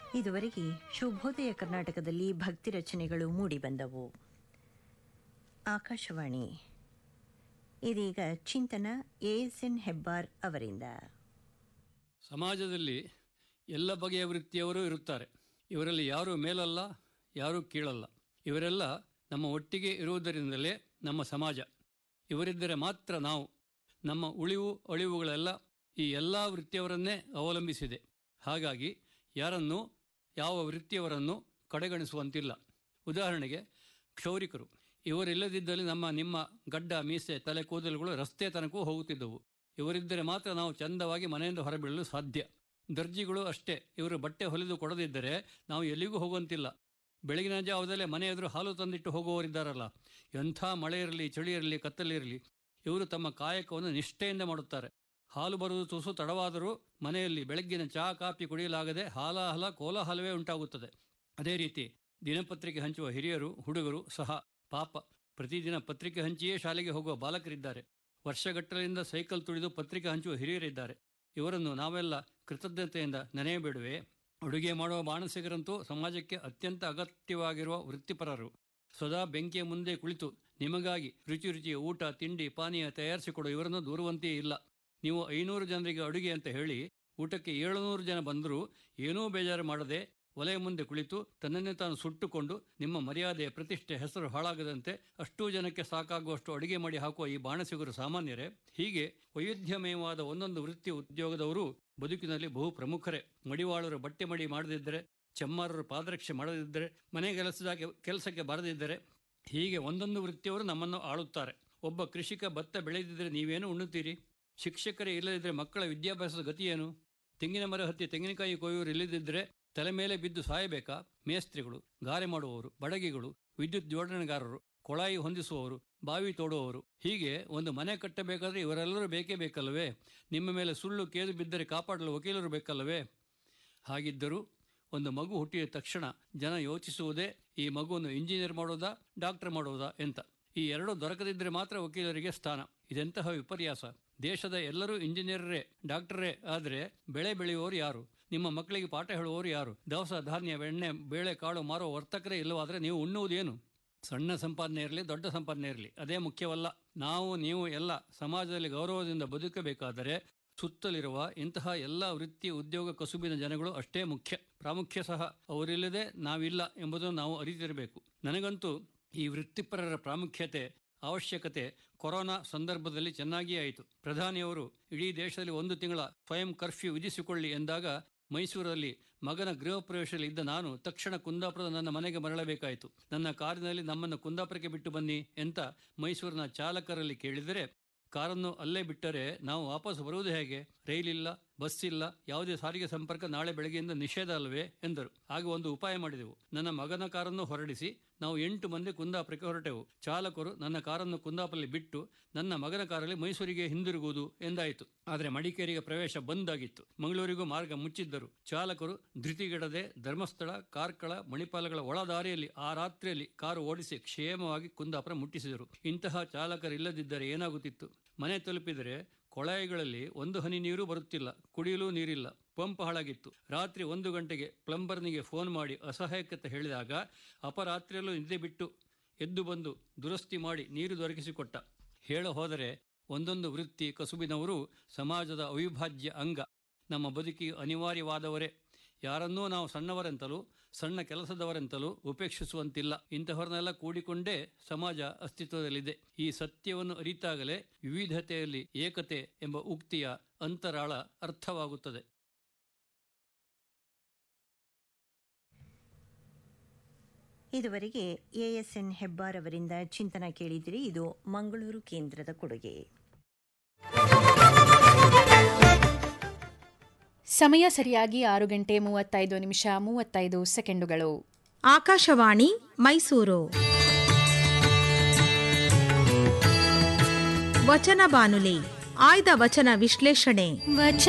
ಇದುವರೆಗೆ ಶುಭೋದಯ ಕರ್ನಾಟಕದಲ್ಲಿ ಭಕ್ತಿ ರಚನೆಗಳು ಮೂಡಿಬಂದವು ಆಕಾಶವಾಣಿ ಇದೀಗ ಚಿಂತನ ಎಎಸ್ಎನ್ ಹೆಬ್ಬಾರ್ ಅವರಿಂದ ಸಮಾಜದಲ್ಲಿ ಎಲ್ಲ ಬಗೆಯ ವೃತ್ತಿಯವರು ಇರುತ್ತಾರೆ ಇವರಲ್ಲಿ ಯಾರೂ ಮೇಲಲ್ಲ ಯಾರೂ ಕೀಳಲ್ಲ ಇವರೆಲ್ಲ ನಮ್ಮ ಒಟ್ಟಿಗೆ ಇರುವುದರಿಂದಲೇ ನಮ್ಮ ಸಮಾಜ ಇವರಿದ್ದರೆ ಮಾತ್ರ ನಾವು ನಮ್ಮ ಉಳಿವು ಅಳಿವುಗಳೆಲ್ಲ ಈ ಎಲ್ಲ ವೃತ್ತಿಯವರನ್ನೇ ಅವಲಂಬಿಸಿದೆ ಹಾಗಾಗಿ ಯಾರನ್ನೂ ಯಾವ ವೃತ್ತಿಯವರನ್ನು ಕಡೆಗಣಿಸುವಂತಿಲ್ಲ ಉದಾಹರಣೆಗೆ ಕ್ಷೌರಿಕರು ಇವರಿಲ್ಲದಿದ್ದಲ್ಲಿ ನಮ್ಮ ನಿಮ್ಮ ಗಡ್ಡ ಮೀಸೆ ತಲೆ ಕೂದಲುಗಳು ರಸ್ತೆ ತನಕವೂ ಹೋಗುತ್ತಿದ್ದವು ಇವರಿದ್ದರೆ ಮಾತ್ರ ನಾವು ಚಂದವಾಗಿ ಮನೆಯಿಂದ ಹೊರಬೀಳಲು ಸಾಧ್ಯ ದರ್ಜಿಗಳು ಅಷ್ಟೇ ಇವರು ಬಟ್ಟೆ ಹೊಲಿದು ಕೊಡದಿದ್ದರೆ ನಾವು ಎಲ್ಲಿಗೂ ಹೋಗುವಂತಿಲ್ಲ ಬೆಳಗಿನ ಜಾವದಲ್ಲೇ ಮನೆ ಎದುರು ಹಾಲು ತಂದಿಟ್ಟು ಹೋಗುವವರಿದ್ದಾರಲ್ಲ ಎಂಥ ಮಳೆ ಇರಲಿ ಚಳಿ ಇರಲಿ ಕತ್ತಲಿರಲಿ ಇವರು ತಮ್ಮ ಕಾಯಕವನ್ನು ನಿಷ್ಠೆಯಿಂದ ಮಾಡುತ್ತಾರೆ ಹಾಲು ಬರುವುದು ತುಸು ತಡವಾದರೂ ಮನೆಯಲ್ಲಿ ಬೆಳಗ್ಗಿನ ಚಹಾ ಕಾಫಿ ಕುಡಿಯಲಾಗದೆ ಹಾಲಾಹಲ ಕೋಲಾಹಲವೇ ಉಂಟಾಗುತ್ತದೆ ಅದೇ ರೀತಿ ದಿನಪತ್ರಿಕೆ ಹಂಚುವ ಹಿರಿಯರು ಹುಡುಗರು ಸಹ ಪಾಪ ಪ್ರತಿದಿನ ಪತ್ರಿಕೆ ಹಂಚಿಯೇ ಶಾಲೆಗೆ ಹೋಗುವ ಬಾಲಕರಿದ್ದಾರೆ ವರ್ಷಗಟ್ಟಲೆಯಿಂದ ಸೈಕಲ್ ತುಳಿದು ಪತ್ರಿಕೆ ಹಂಚುವ ಹಿರಿಯರಿದ್ದಾರೆ ಇವರನ್ನು ನಾವೆಲ್ಲ ಕೃತಜ್ಞತೆಯಿಂದ ನೆನೆಯಬೇಡುವೆ ಅಡುಗೆ ಮಾಡುವ ಬಾಣಸಿಗರಂತೂ ಸಮಾಜಕ್ಕೆ ಅತ್ಯಂತ ಅಗತ್ಯವಾಗಿರುವ ವೃತ್ತಿಪರರು ಸದಾ ಬೆಂಕಿಯ ಮುಂದೆ ಕುಳಿತು ನಿಮಗಾಗಿ ರುಚಿ ರುಚಿಯ ಊಟ ತಿಂಡಿ ಪಾನೀಯ ತಯಾರಿಸಿಕೊಡುವ ಇವರನ್ನು ದೂರುವಂತೆಯೇ ಇಲ್ಲ ನೀವು ಐನೂರು ಜನರಿಗೆ ಅಡುಗೆ ಅಂತ ಹೇಳಿ ಊಟಕ್ಕೆ ಏಳುನೂರು ಜನ ಬಂದರೂ ಏನೂ ಬೇಜಾರು ಮಾಡದೆ ಒಲೆಯ ಮುಂದೆ ಕುಳಿತು ತನ್ನನ್ನೇ ತಾನು ಸುಟ್ಟುಕೊಂಡು ನಿಮ್ಮ ಮರ್ಯಾದೆ ಪ್ರತಿಷ್ಠೆ ಹೆಸರು ಹಾಳಾಗದಂತೆ ಅಷ್ಟೂ ಜನಕ್ಕೆ ಸಾಕಾಗುವಷ್ಟು ಅಡುಗೆ ಮಾಡಿ ಹಾಕುವ ಈ ಬಾಣಸಿಗರು ಸಾಮಾನ್ಯರೇ ಹೀಗೆ ವೈವಿಧ್ಯಮಯವಾದ ಒಂದೊಂದು ವೃತ್ತಿ ಉದ್ಯೋಗದವರು ಬದುಕಿನಲ್ಲಿ ಬಹು ಪ್ರಮುಖರೇ ಮಡಿವಾಳರು ಬಟ್ಟೆ ಮಡಿ ಮಾಡದಿದ್ದರೆ ಚಮ್ಮಾರರು ಪಾದರಕ್ಷೆ ಮಾಡದಿದ್ದರೆ ಮನೆ ಕೆಲಸದ ಕೆಲಸಕ್ಕೆ ಬರದಿದ್ದರೆ ಹೀಗೆ ಒಂದೊಂದು ವೃತ್ತಿಯವರು ನಮ್ಮನ್ನು ಆಳುತ್ತಾರೆ ಒಬ್ಬ ಕೃಷಿಕ ಭತ್ತ ಬೆಳೆದಿದ್ದರೆ ನೀವೇನು ಉಣ್ಣುತ್ತೀರಿ ಶಿಕ್ಷಕರೇ ಇಲ್ಲದಿದ್ದರೆ ಮಕ್ಕಳ ವಿದ್ಯಾಭ್ಯಾಸದ ಗತಿಯೇನು ತೆಂಗಿನ ಮರ ಹತ್ತಿ ತೆಂಗಿನಕಾಯಿ ಕೊಯ್ಯೋರು ಇಲ್ಲದಿದ್ದರೆ ತಲೆ ಮೇಲೆ ಬಿದ್ದು ಸಾಯಬೇಕಾ ಮೇಸ್ತ್ರಿಗಳು ಗಾರೆ ಮಾಡುವವರು ಬಡಗಿಗಳು ವಿದ್ಯುತ್ ಜೋಡಣೆಗಾರರು ಕೊಳಾಯಿ ಹೊಂದಿಸುವವರು ಬಾವಿ ತೋಡುವವರು ಹೀಗೆ ಒಂದು ಮನೆ ಕಟ್ಟಬೇಕಾದ್ರೆ ಇವರೆಲ್ಲರೂ ಬೇಕೇ ಬೇಕಲ್ಲವೇ ನಿಮ್ಮ ಮೇಲೆ ಸುಳ್ಳು ಕೇದು ಬಿದ್ದರೆ ಕಾಪಾಡಲು ವಕೀಲರು ಬೇಕಲ್ಲವೇ ಹಾಗಿದ್ದರೂ ಒಂದು ಮಗು ಹುಟ್ಟಿದ ತಕ್ಷಣ ಜನ ಯೋಚಿಸುವುದೇ ಈ ಮಗುವನ್ನು ಇಂಜಿನಿಯರ್ ಮಾಡೋದಾ ಡಾಕ್ಟರ್ ಮಾಡೋದಾ ಎಂತ ಈ ಎರಡು ದೊರಕದಿದ್ದರೆ ಮಾತ್ರ ವಕೀಲರಿಗೆ ಸ್ಥಾನ ಇದೆಂತಹ ವಿಪರ್ಯಾಸ ದೇಶದ ಎಲ್ಲರೂ ಇಂಜಿನಿಯರೇ ಡಾಕ್ಟರೇ ಆದರೆ ಬೆಳೆ ಬೆಳೆಯುವವರು ಯಾರು ನಿಮ್ಮ ಮಕ್ಕಳಿಗೆ ಪಾಠ ಹೇಳುವವರು ಯಾರು ದವಸ ಧಾನ್ಯ ಬೆಣ್ಣೆ ಬೇಳೆ ಕಾಳು ಮಾರೋ ವರ್ತಕರೇ ಇಲ್ಲವಾದರೆ ನೀವು ಉಣ್ಣುವುದೇನು ಸಣ್ಣ ಸಂಪಾದನೆ ಇರಲಿ ದೊಡ್ಡ ಸಂಪಾದನೆ ಇರಲಿ ಅದೇ ಮುಖ್ಯವಲ್ಲ ನಾವು ನೀವು ಎಲ್ಲ ಸಮಾಜದಲ್ಲಿ ಗೌರವದಿಂದ ಬದುಕಬೇಕಾದರೆ ಸುತ್ತಲಿರುವ ಇಂತಹ ಎಲ್ಲ ವೃತ್ತಿ ಉದ್ಯೋಗ ಕಸುಬಿನ ಜನಗಳು ಅಷ್ಟೇ ಮುಖ್ಯ ಪ್ರಾಮುಖ್ಯ ಸಹ ಅವರಿಲ್ಲದೆ ನಾವಿಲ್ಲ ಎಂಬುದನ್ನು ನಾವು ಅರಿತಿರಬೇಕು ನನಗಂತೂ ಈ ವೃತ್ತಿಪರರ ಪ್ರಾಮುಖ್ಯತೆ ಅವಶ್ಯಕತೆ ಕೊರೋನಾ ಸಂದರ್ಭದಲ್ಲಿ ಚೆನ್ನಾಗಿಯೇ ಆಯಿತು ಪ್ರಧಾನಿಯವರು ಇಡೀ ದೇಶದಲ್ಲಿ ಒಂದು ತಿಂಗಳ ಸ್ವಯಂ ಕರ್ಫ್ಯೂ ವಿಧಿಸಿಕೊಳ್ಳಿ ಎಂದಾಗ ಮೈಸೂರಲ್ಲಿ ಮಗನ ಗೃಹ ಪ್ರವೇಶದಲ್ಲಿ ಇದ್ದ ನಾನು ತಕ್ಷಣ ಕುಂದಾಪುರದ ನನ್ನ ಮನೆಗೆ ಮರಳಬೇಕಾಯಿತು ನನ್ನ ಕಾರಿನಲ್ಲಿ ನಮ್ಮನ್ನು ಕುಂದಾಪುರಕ್ಕೆ ಬಿಟ್ಟು ಬನ್ನಿ ಎಂತ ಮೈಸೂರಿನ ಚಾಲಕರಲ್ಲಿ ಕೇಳಿದರೆ ಕಾರನ್ನು ಅಲ್ಲೇ ಬಿಟ್ಟರೆ ನಾವು ವಾಪಸ್ ಬರುವುದು ಹೇಗೆ ರೈಲಿಲ್ಲ ಬಸ್ ಇಲ್ಲ ಯಾವುದೇ ಸಾರಿಗೆ ಸಂಪರ್ಕ ನಾಳೆ ಬೆಳಗ್ಗೆಯಿಂದ ನಿಷೇಧ ಅಲ್ಲವೇ ಎಂದರು ಆಗ ಒಂದು ಉಪಾಯ ಮಾಡಿದೆವು ನನ್ನ ಮಗನ ಕಾರನ್ನು ಹೊರಡಿಸಿ ನಾವು ಎಂಟು ಮಂದಿ ಕುಂದಾಪುರಕ್ಕೆ ಹೊರಟೆವು ಚಾಲಕರು ನನ್ನ ಕಾರನ್ನು ಕುಂದಾಪುರಲ್ಲಿ ಬಿಟ್ಟು ನನ್ನ ಮಗನ ಕಾರಲ್ಲಿ ಮೈಸೂರಿಗೆ ಹಿಂದಿರುಗುವುದು ಎಂದಾಯಿತು ಆದರೆ ಮಡಿಕೇರಿಗೆ ಪ್ರವೇಶ ಬಂದಾಗಿತ್ತು ಮಂಗಳೂರಿಗೂ ಮಾರ್ಗ ಮುಚ್ಚಿದ್ದರು ಚಾಲಕರು ಧೃತಿಗೆಡದೆ ಧರ್ಮಸ್ಥಳ ಕಾರ್ಕಳ ಮಣಿಪಾಲಗಳ ಒಳದಾರಿಯಲ್ಲಿ ಆ ರಾತ್ರಿಯಲ್ಲಿ ಕಾರು ಓಡಿಸಿ ಕ್ಷೇಮವಾಗಿ ಕುಂದಾಪುರ ಮುಟ್ಟಿಸಿದರು ಇಂತಹ ಚಾಲಕರಿಲ್ಲದಿದ್ದರೆ ಏನಾಗುತ್ತಿತ್ತು ಮನೆ ತಲುಪಿದರೆ ಕೊಳಾಯಿಗಳಲ್ಲಿ ಒಂದು ಹನಿ ನೀರು ಬರುತ್ತಿಲ್ಲ ಕುಡಿಯಲು ನೀರಿಲ್ಲ ಪಂಪ್ ಹಾಳಾಗಿತ್ತು ರಾತ್ರಿ ಒಂದು ಗಂಟೆಗೆ ಪ್ಲಂಬರ್ನಿಗೆ ಫೋನ್ ಮಾಡಿ ಅಸಹಾಯಕತೆ ಹೇಳಿದಾಗ ಅಪರಾತ್ರಿಯಲ್ಲೂ ನಿದ್ದೆ ಬಿಟ್ಟು ಎದ್ದು ಬಂದು ದುರಸ್ತಿ ಮಾಡಿ ನೀರು ದೊರಕಿಸಿಕೊಟ್ಟ ಹೇಳ ಹೋದರೆ ಒಂದೊಂದು ವೃತ್ತಿ ಕಸುಬಿನವರು ಸಮಾಜದ ಅವಿಭಾಜ್ಯ ಅಂಗ ನಮ್ಮ ಬದುಕಿಗೆ ಅನಿವಾರ್ಯವಾದವರೇ ಯಾರನ್ನೂ ನಾವು ಸಣ್ಣವರೆಂತಲೂ ಸಣ್ಣ ಕೆಲಸದವರೆಂತಲೂ ಉಪೇಕ್ಷಿಸುವಂತಿಲ್ಲ ಇಂತಹವರನ್ನೆಲ್ಲ ಕೂಡಿಕೊಂಡೇ ಸಮಾಜ ಅಸ್ತಿತ್ವದಲ್ಲಿದೆ ಈ ಸತ್ಯವನ್ನು ಅರಿತಾಗಲೇ ವಿವಿಧತೆಯಲ್ಲಿ ಏಕತೆ ಎಂಬ ಉಕ್ತಿಯ ಅಂತರಾಳ ಅರ್ಥವಾಗುತ್ತದೆ ಇದುವರೆಗೆ ಎಎಸ್ಎನ್ ಹೆಬ್ಬಾರ್ ಅವರಿಂದ ಚಿಂತನ ಕೇಳಿದಿರಿ ಇದು ಮಂಗಳೂರು ಕೇಂದ್ರದ ಕೊಡುಗೆ ಸಮಯ ಸರಿಯಾಗಿ ಆರು ಗಂಟೆ ಮೂವತ್ತೈದು ನಿಮಿಷ ಮೂವತ್ತೈದು ಸೆಕೆಂಡುಗಳು ಆಕಾಶವಾಣಿ ಮೈಸೂರು ವಚನ ಬಾನುಲಿ ಆಯ್ದ ವಚನ ವಿಶ್ಲೇಷಣೆ ವಚನ